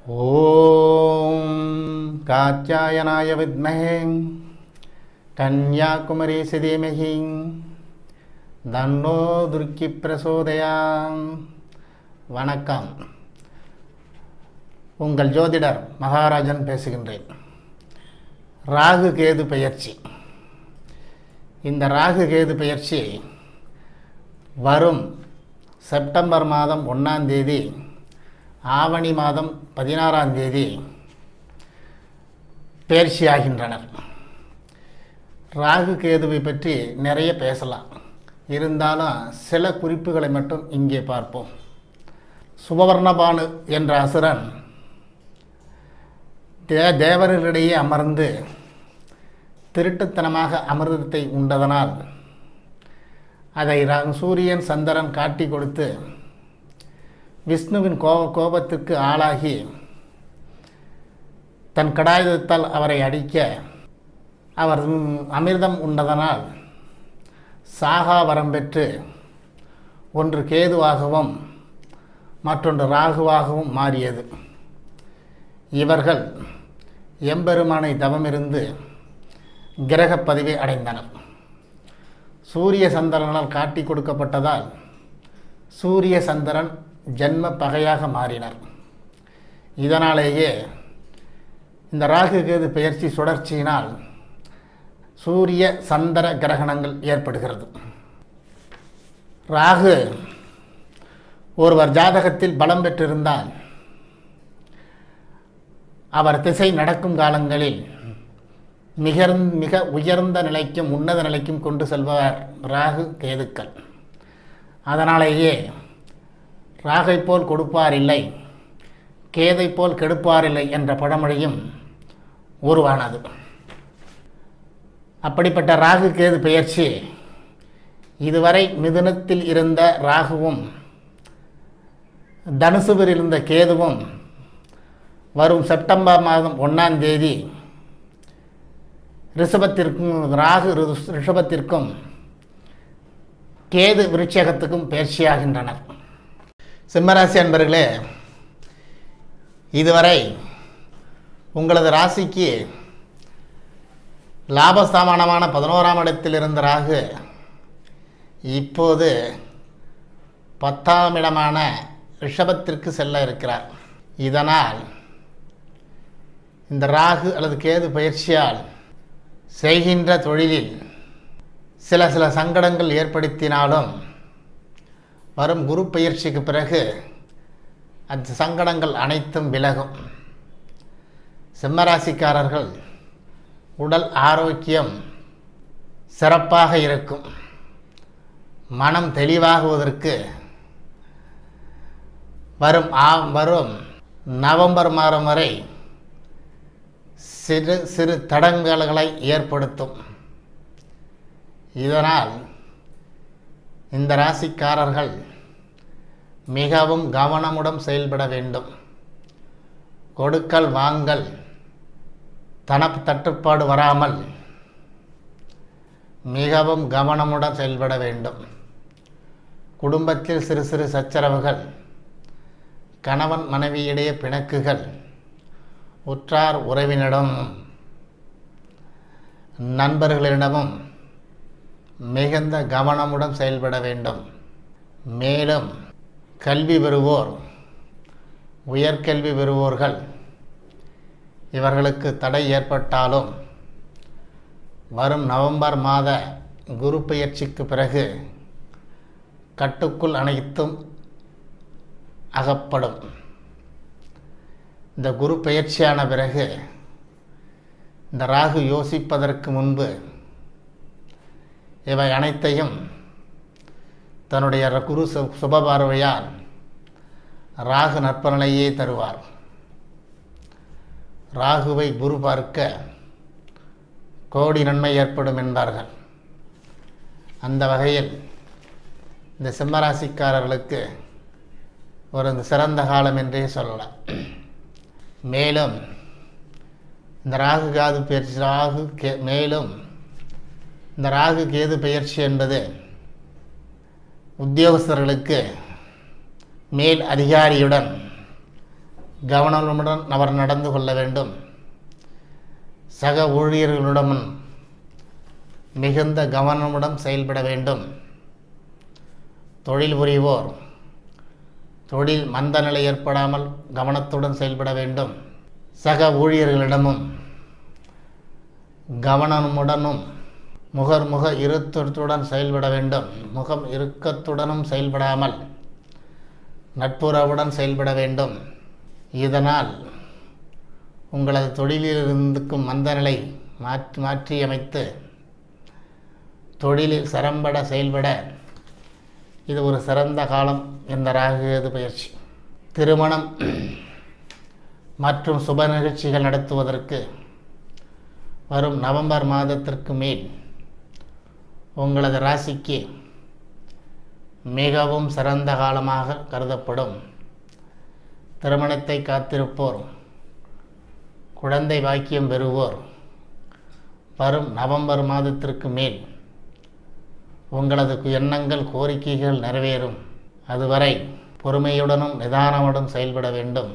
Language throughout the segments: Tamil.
ஓம் காத்தியாயனாய வித்மஹே கன்யாகுமரி சிதீமகி தன்னோ துர்க்கி பிரசோதயாம் வணக்கம் உங்கள் ஜோதிடர் மகாராஜன் பேசுகின்றேன் ராகு கேது பெயர்ச்சி இந்த ராகு கேது பெயர்ச்சி வரும் செப்டம்பர் மாதம் ஒன்றாம் தேதி ஆவணி மாதம் பதினாறாம் தேதி பயிற்சியாகின்றனர் ராகு கேதுவை பற்றி நிறைய பேசலாம் இருந்தாலும் சில குறிப்புகளை மட்டும் இங்கே பார்ப்போம் சுபவர்ணபானு என்ற அசுரன் தே தேவர்களிடையே அமர்ந்து திருட்டுத்தனமாக அமிர்தத்தை உண்டதனால் அதை ர- சூரியன் சந்திரன் காட்டி கொடுத்து விஷ்ணுவின் கோப கோபத்துக்கு ஆளாகி தன் கடாயுதத்தால் அவரை அடிக்க அவர் ம், அமிர்தம் உண்டதனால் சாகா வரம் பெற்று ஒன்று கேதுவாகவும் மற்றொன்று ராகுவாகவும் மாறியது இவர்கள் எம்பெருமானை தவமிருந்து கிரகப் பதவி அடைந்தனர் சூரிய சந்திரனால் காட்டி கொடுக்கப்பட்டதால் சூரிய சந்திரன் ஜென்ம பகையாக மாறினர் இதனாலேயே இந்த ராகு கேது பெயர்ச்சி சுழற்சியினால் சூரிய சந்திர கிரகணங்கள் ஏற்படுகிறது ராகு ஒருவர் ஜாதகத்தில் பலம் பெற்றிருந்தால் அவர் திசை நடக்கும் காலங்களில் மிக மிக உயர்ந்த நிலைக்கும் உன்னத நிலைக்கும் கொண்டு செல்பவர் ராகு கேதுக்கள் அதனாலேயே ராகை போல் கொடுப்பார் இல்லை கேதை போல் கெடுப்பார் இல்லை என்ற பழமொழியும் உருவானது அப்படிப்பட்ட ராகு கேது பெயர்ச்சி இதுவரை மிதுனத்தில் இருந்த ராகுவும் தனுசுவில் இருந்த கேதுவும் வரும் செப்டம்பர் மாதம் ஒன்றாம் தேதி ரிஷபத்திற்கும் ராகு ரிஷ- ரிஷபத்திற்கும் கேது விருட்சகத்துக்கும் பயிற்சியாகின்றனர் சிம்மராசி அன்பர்களே இதுவரை உங்களது ராசிக்கு லாபஸ்தாமானமான பதினோராம் இடத்தில் இருந்த ராகு இப்போது பத்தாம் இடமான ரிஷபத்திற்கு செல்ல இருக்கிறார் இதனால் இந்த ராகு அல்லது கேது பயிற்சியால் செய்கின்ற தொழிலில் சில சில சங்கடங்கள் ஏற்படுத்தினாலும் வரும் குரு பயிற்சிக்கு பிறகு அந்த சங்கடங்கள் அனைத்தும் விலகும் சிம்மராசிக்காரர்கள் உடல் ஆரோக்கியம் சிறப்பாக இருக்கும் மனம் தெளிவாகுவதற்கு வரும் ஆ வரும் நவம்பர் மாதம் வரை சிறு சிறு தடங்கல்களை ஏற்படுத்தும் இதனால் இந்த ராசிக்காரர்கள் மிகவும் கவனமுடன் செயல்பட வேண்டும் கொடுக்கல் வாங்கல் தனப்பு தட்டுப்பாடு வராமல் மிகவும் கவனமுடன் செயல்பட வேண்டும் குடும்பத்தில் சிறு சிறு சச்சரவுகள் கணவன் மனைவியிடையே பிணக்குகள் உற்றார் உறவினரிடமும் நண்பர்களிடமும் மிகுந்த கவனமுடன் செயல்பட வேண்டும் மேலும் கல்வி பெறுவோர் உயர்கல்வி பெறுவோர்கள் இவர்களுக்கு தடை ஏற்பட்டாலும் வரும் நவம்பர் மாத குரு பெயர்ச்சிக்கு பிறகு கட்டுக்குள் அனைத்தும் அகப்படும் இந்த குரு பெயர்ச்சியான பிறகு இந்த ராகு யோசிப்பதற்கு முன்பு இவை அனைத்தையும் தன்னுடைய ர- குரு சு- சுபபார்வையால் ராகு நற்பலனையே தருவார் ராகுவை குரு பார்க்க கோடி நன்மை ஏற்படும் என்பார்கள் அந்த வகையில் இந்த சிம்மராசிக்காரர்களுக்கு ஒரு சிறந்த காலம் என்றே சொல்லலாம் மேலும் இந்த ராகு காது பயிற்சி ராகு கே மேலும் இந்த ராகு கேது பெயர்ச்சி என்பது உத்தியோகஸ்தர்களுக்கு மேல் அதிகாரியுடன் கவனமுடன் அவர் நடந்து கொள்ள வேண்டும் சக ஊழியர்களுடன் மிகுந்த கவனமுடன் செயல்பட வேண்டும் தொழில் புரிவோர் தொழில் மந்த நிலை ஏற்படாமல் கவனத்துடன் செயல்பட வேண்டும் சக ஊழியர்களிடமும் கவனமுடனும் முகர் முக இருத்தத்துடன் செயல்பட வேண்டும் முகம் இறுக்கத்துடனும் செயல்படாமல் நட்புறவுடன் செயல்பட வேண்டும் இதனால் உங்களது தொழிலில் இருந்துக்கும் மந்தநிலை மாற்றி மாற்றி அமைத்து தொழிலில் சிறம்பட செயல்பட இது ஒரு சிறந்த காலம் இந்த ராகுகேது பயிற்சி திருமணம் மற்றும் சுப நிகழ்ச்சிகள் நடத்துவதற்கு வரும் நவம்பர் மாதத்திற்கு மேல் உங்களது ராசிக்கு மிகவும் சிறந்த காலமாக கருதப்படும் திருமணத்தை காத்திருப்போர் குழந்தை பாக்கியம் பெறுவோர் வரும் நவம்பர் மாதத்திற்கு மேல் உங்களது எண்ணங்கள் கோரிக்கைகள் நிறைவேறும் அதுவரை பொறுமையுடனும் நிதானமுடன் செயல்பட வேண்டும்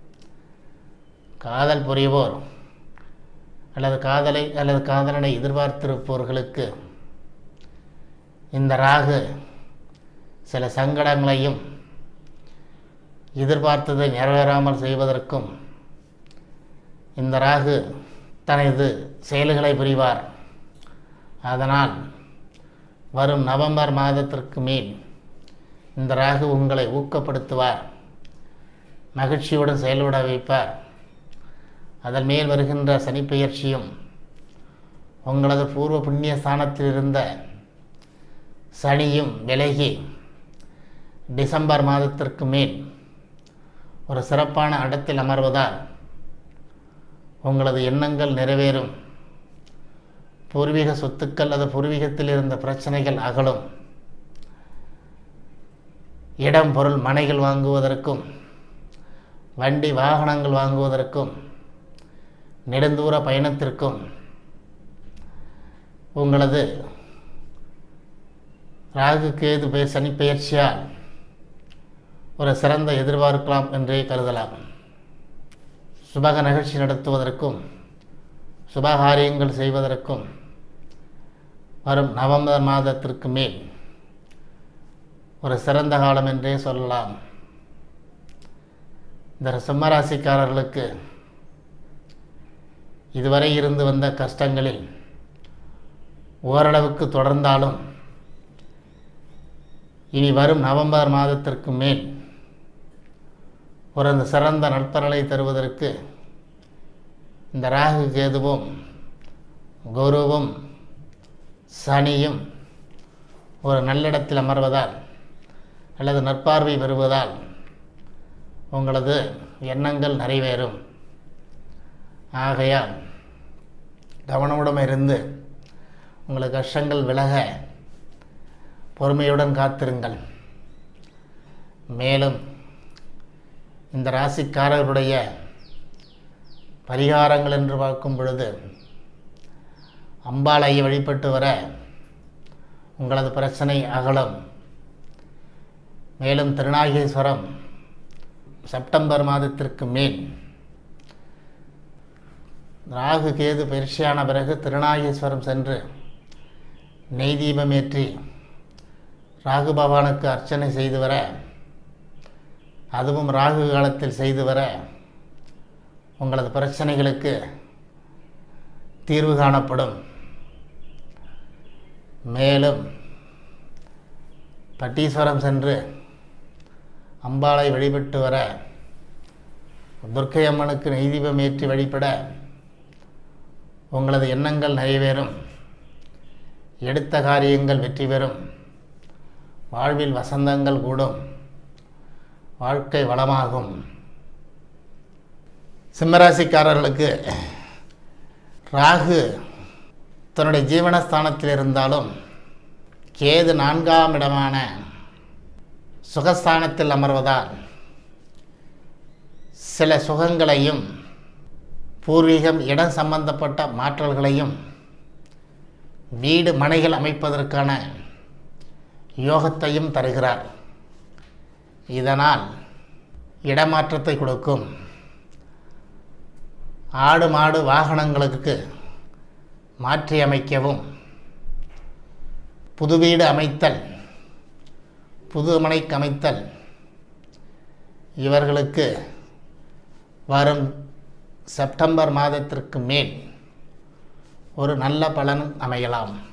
காதல் புரிவோர் அல்லது காதலை அல்லது காதலனை எதிர்பார்த்திருப்பவர்களுக்கு இந்த ராகு சில சங்கடங்களையும் எதிர்பார்த்ததை நிறைவேறாமல் செய்வதற்கும் இந்த ராகு தனது செயல்களை புரிவார் அதனால் வரும் நவம்பர் மாதத்திற்கு மேல் இந்த ராகு உங்களை ஊக்கப்படுத்துவார் மகிழ்ச்சியுடன் செயல்பட வைப்பார் அதன் மேல் வருகின்ற சனிப்பெயர்ச்சியும் உங்களது பூர்வ புண்ணிய ஸ்தானத்தில் இருந்த சனியும் விலகி டிசம்பர் மாதத்திற்கு மேல் ஒரு சிறப்பான இடத்தில் அமர்வதால் உங்களது எண்ணங்கள் நிறைவேறும் பூர்வீக சொத்துக்கள் அல்லது பூர்வீகத்தில் இருந்த பிரச்சனைகள் அகலும் இடம் பொருள் மனைகள் வாங்குவதற்கும் வண்டி வாகனங்கள் வாங்குவதற்கும் நெடுந்தூர பயணத்திற்கும் உங்களது ராகு கேது பெயர் சனி பெயர்ச்சியால் ஒரு சிறந்த எதிர்பார்க்கலாம் என்றே கருதலாம் சுபக நிகழ்ச்சி நடத்துவதற்கும் சுபகாரியங்கள் செய்வதற்கும் வரும் நவம்பர் மாதத்திற்கு மேல் ஒரு சிறந்த காலம் என்றே சொல்லலாம் இந்த சிம்மராசிக்காரர்களுக்கு இதுவரை இருந்து வந்த கஷ்டங்களில் ஓரளவுக்கு தொடர்ந்தாலும் இனி வரும் நவம்பர் மாதத்திற்கு மேல் ஒரு சிறந்த நட்பரலை தருவதற்கு இந்த ராகு கேதுவும் குருவும் சனியும் ஒரு நல்லிடத்தில் அமர்வதால் அல்லது நற்பார்வை பெறுவதால் உங்களது எண்ணங்கள் நிறைவேறும் ஆகையால் கவனமுடன் இருந்து உங்களது கஷ்டங்கள் விலக பொறுமையுடன் காத்திருங்கள் மேலும் இந்த ராசிக்காரர்களுடைய பரிகாரங்கள் என்று பார்க்கும் பொழுது அம்பாளையை வழிபட்டு வர உங்களது பிரச்சனை அகலும் மேலும் திருநாகேஸ்வரம் செப்டம்பர் மாதத்திற்கு மேல் ராகு கேது பயிற்சியான பிறகு திருநாகேஸ்வரம் சென்று நெய் தீபம் ஏற்றி ராகு பகவானுக்கு அர்ச்சனை செய்து வர அதுவும் ராகு காலத்தில் செய்து வர உங்களது பிரச்சனைகளுக்கு தீர்வு காணப்படும் மேலும் பட்டீஸ்வரம் சென்று அம்பாளை வழிபட்டு வர துர்க்கை அம்மனுக்கு நெய்தீபம் ஏற்றி வழிபட உங்களது எண்ணங்கள் நிறைவேறும் எடுத்த காரியங்கள் வெற்றி பெறும் வாழ்வில் வசந்தங்கள் கூடும் வாழ்க்கை வளமாகும் சிம்மராசிக்காரர்களுக்கு ராகு தன்னுடைய ஜீவனஸ்தானத்தில் இருந்தாலும் கேது நான்காம் இடமான சுகஸ்தானத்தில் அமர்வதால் சில சுகங்களையும் பூர்வீகம் இடம் சம்பந்தப்பட்ட மாற்றல்களையும் வீடு மனைகள் அமைப்பதற்கான யோகத்தையும் தருகிறார் இதனால் இடமாற்றத்தை கொடுக்கும் ஆடு மாடு வாகனங்களுக்கு மாற்றி அமைக்கவும் புது வீடு அமைத்தல் புது மனைக்கு அமைத்தல் இவர்களுக்கு வரும் செப்டம்பர் மாதத்திற்கு மேல் ஒரு நல்ல பலன் அமையலாம்